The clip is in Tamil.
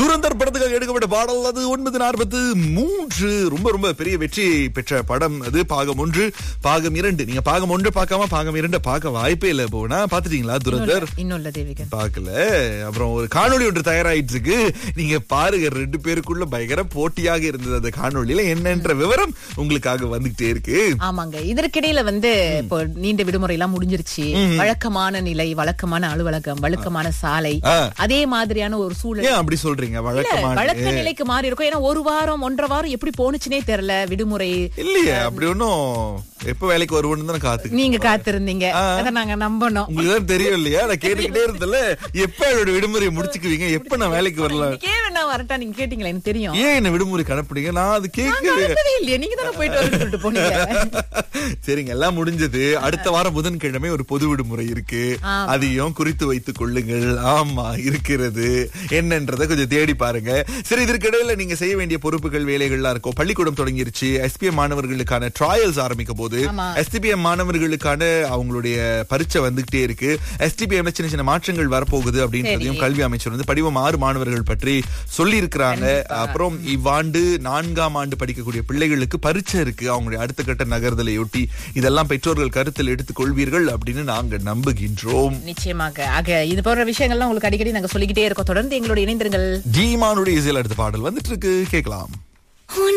துரந்தர் படத்துக்காக எடுக்கப்பட்ட பாடல் அது ஒன்பது நாற்பத்து மூன்று ரொம்ப ரொம்ப பெரிய வெற்றி பெற்ற படம் அது பாகம் ஒன்று பாகம் இரண்டு நீங்க பாகம் ஒன்று பார்க்காம பாகம் இரண்டு பார்க்க வாய்ப்பே இல்ல போனா பாத்துட்டீங்களா துரந்தர் இன்னும் இல்ல தேவிகன் பார்க்கல அப்புறம் ஒரு காணொளி ஒன்று தயாராயிட்டு இருக்கு நீங்க பாருங்க ரெண்டு பேருக்குள்ள பயங்கர போட்டியாக இருந்தது அந்த காணொளியில என்னன்ற விவரம் உங்களுக்காக வந்துகிட்டே இருக்கு ஆமாங்க இதற்கிடையில வந்து இப்போ நீண்ட விடுமுறை எல்லாம் முடிஞ்சிருச்சு வழக்கமான நிலை வழக்கமான அலுவலகம் வழக்கமான சாலை ஆ. அதே மாதிரியான ஒரு சூழல் ஏன் அப்படி சொல்றீங்க இல்ல, வழக்கமான வழக்க நிலைக்கு மாறி இருக்கும் ஏன்னா ஒரு வாரம் ஒன்றரை வாரம் எப்படி போனுச்சுனே தெரியல விடுமுறை இல்லையே அப்படி ஒண்ணும் எப்ப வேலைக்கு வருவோம்னு தான் காத்துக்கு நீங்க காத்திருந்தீங்க அத நாங்க நம்பணும் உங்களுக்கு தான் தெரியும் இல்லையா நான் கேட்டுக்கிட்டே இருந்தல எப்ப என்னோட விடுமுறையை முடிச்சுக்குவீங்க எப்ப நான் வேலைக்கு வரலாம் இன்னைக்கே வேணா வரட்டா நீங்க கேட்டீங்களா எனக்கு தெரியும் ஏன் என்ன விடுமுறை கணப்பிடுங்க நான் அது நாங்க கேட்கவே அனுப்பவே இல்லையே நீங்க தானே போயிட்டு வரேன்னு சொல்லிட்டு போனீங்க சரிங்க எல்லாம் முடிஞ்சது அடுத்த வாரம் புதன்கிழமை ஒரு பொது விடுமுறை இருக்கு ஆமா. அதையும் குறித்து வைத்துக் கொள்ளுங்கள் ஆமா இருக்கிறது என்னன்றதை கொஞ்சம் தேடி பாருங்க சரி இதற்கிடையில நீங்க செய்ய வேண்டிய பொறுப்புகள் வேலைகள்லாம் இருக்கும் பள்ளிக்கூடம் தொடங்கிருச்சு எஸ்பிஎம் மாணவர்களுக்கான ட்ரையல்ஸ் ஆரம்பிக்க போது ஆமா. எஸ்டிபிஎம் மாணவர்களுக்கான அவங்களுடைய பரீட்சை வந்துகிட்டே இருக்கு எஸ்டிபிஎம்ல சின்ன சின்ன மாற்றங்கள் வரப்போகுது அப்படின்றதையும் சரி. கல்வி அமைச்சர் வந்து படிவம் ஆறு மாணவர்கள் பற்றி சொல்லி இருக்கிறாங்க அப்புறம் இவ்வாண்டு நான்காம் ஆண்டு படிக்கக்கூடிய பிள்ளைகளுக்கு பரீட்சை இருக்கு அவங்களுடைய அடுத்த கட்ட நகர்தலையொட்டி இதெல்லாம் பெற்றோர்கள் கருத்தில் எடுத்துக் கொள்வீர்கள் அப்படின்னு நாங்க நம்புகின்றோம் நிச்சயமாக ஆக இது போன்ற விஷயங்கள்லாம் உங்களுக்கு அடிக்கடி நாங்க சொல்லிக்கிட்டே இருக்கோம் தொடர்ந்து எங்களோட இணைந்திருங்கள் ஜீமானுடைய இசையில் அடுத்த பாடல் வந்துட்டு இருக்கு கேட்கலாம்